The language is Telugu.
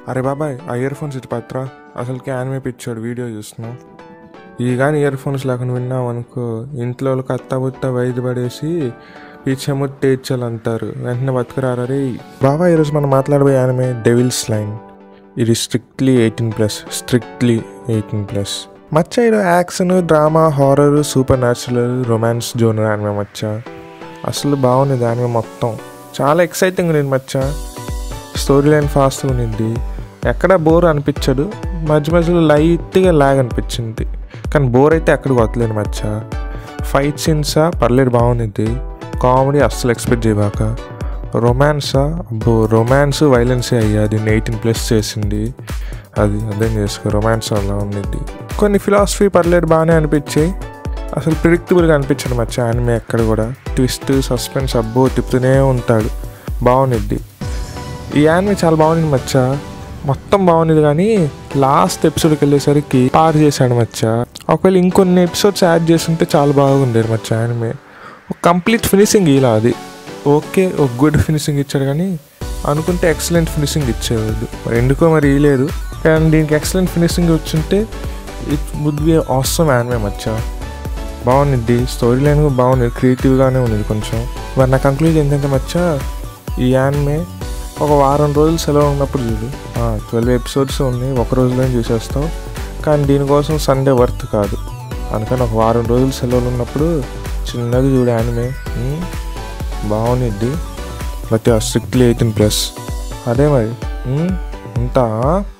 అరే బాబాయ్ ఆ ఇయర్ ఫోన్స్ ఇటు పత్రా అసలుకి యానిమే పిచ్చాడు వీడియో చూస్తున్నాం ఈ కానీ ఇయర్ ఫోన్స్ లేకుండా విన్నాం అనుకో ఇంట్లో వాళ్ళకి అత్త బుత్త వైద్య పడేసి పీచముట్టి అంటారు వెంటనే బతుకురారా రే బాబా ఈరోజు మనం మాట్లాడబోయే యానిమే డెవిల్స్ లైన్ ఇది strictly eighteen plus strictly eighteen plus మచ్చ ఇది action drama horror supernatural romance genre anime మచ్చ అసలు బాగుంది యానిమే మొత్తం చాలా ఎక్సైటింగ్ ఉంది మచ్చ స్టోరీ లైన్ ఫాస్ట్గా ఉండింది ఎక్కడ బోర్ అనిపించదు మధ్య మధ్యలో లైట్గా లాగ్ అనిపించింది కానీ బోర్ అయితే ఎక్కడికి వదలేను మచ్చ ఫైట్ సీన్సా పర్లేదు బాగుంది కామెడీ అస్సలు ఎక్స్పెక్ట్ చేయబాక రొమాన్సా అబ్బో రొమాన్స్ వైలెన్సే అయ్యా దీన్ని ఎయిటీన్ ప్లస్ చేసింది అది అర్థం చేసుకో రొమాన్స్ అలా ఉండింది కొన్ని ఫిలాసఫీ పర్లేదు బాగానే అనిపించాయి అసలు ప్రిడిక్టబుల్గా అనిపించదు మచ్చ యానిమే ఎక్కడ కూడా ట్విస్ట్ సస్పెన్స్ అబ్బో తిప్పుతూనే ఉంటాడు బాగుండిద్ది ఈ యానిమే చాలా బాగుంది మచ్చ మొత్తం బాగుంది కానీ లాస్ట్ ఎపిసోడ్కి వెళ్ళేసరికి పాడు చేశాడు మచ్చ ఒకవేళ ఇంకొన్ని ఎపిసోడ్స్ యాడ్ చేస్తుంటే చాలా బాగుండేది మచ్చ యానిమే ఒక కంప్లీట్ ఫినిషింగ్ ఇలా అది ఓకే ఒక గుడ్ ఫినిషింగ్ ఇచ్చాడు కానీ అనుకుంటే ఎక్సలెంట్ ఫినిషింగ్ ఇచ్చేవాడు మరి ఎందుకో మరి ఇయలేదు కానీ దీనికి ఎక్సలెంట్ ఫినిషింగ్ వచ్చింటే it would be awesome anime మచ్చ బాగుంది స్టోరీ లైన్ కూడా బాగుంది క్రియేటివ్గానే ఉంది కొంచెం మరి నా కంక్లూజన్ ఏంటంటే మచ్చ ఈ యాన్మే ఒక వారం రోజులు సెలవు ఉన్నప్పుడు చూడు ట్వెల్వ్ ఎపిసోడ్స్ ఉన్నాయి ఒక రోజులో చూసేస్తావు కానీ దీనికోసం సండే వర్త్ కాదు అందుకని ఒక వారం రోజులు సెలవులు ఉన్నప్పుడు చిన్నగా చూడు యానిమే ఉమ్, బాగుండిద్ది బట్ స్ట్రిక్ట్లీ ఎయిటీన్ ప్లస్ అదే మరి ఉమ్, ఉంటా